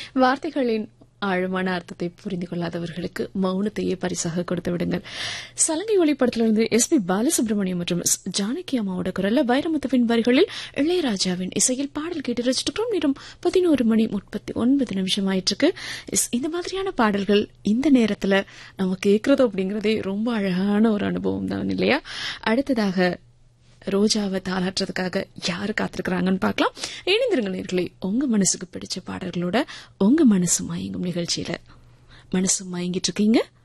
வார்த்தைகளின் ஆழமான அர்த்தத்தை புரிந்து கொள்ளாதவர்களுக்கு மௌனத்தையே பரிசாக கொடுத்து விடுங்கள் சலங்கை ஒளிப்படத்திலிருந்து எஸ் பி பாலசுப்ரமணியம் மற்றும் எஸ். ஜானகி அம்மாவோட குரல்ல வைரமுத்துவின் வரிகளில் இளையராஜாவின் இசையில் பாடல் கேட்டு ரசிச்சிருக்கிறோம் நேரம் பதினோரு மணி முப்பத்தி ஒன்பது நிமிஷம் ஆயிட்டு இருக்கு எஸ், இந்த மாதிரியான பாடல்கள் இந்த நேரத்துல நம்ம கேட்கறது அப்படிங்கறதே ரொம்ப அழகான ஒரு அனுபவம் தான் இல்லையா அடுத்ததாக ரோஜாவை தாளாட்டுறதுக்காக யாரு காத்திருக்கிறாங்கன்னு பார்க்கலாம் இணைந்திருங்க நேர்களே உங்க மனசுக்கு பிடிச்ச பாடல்களோட உங்க மனசு மயங்கும் நிகழ்ச்சியில மனசு மயங்கிட்டு இருக்கீங்க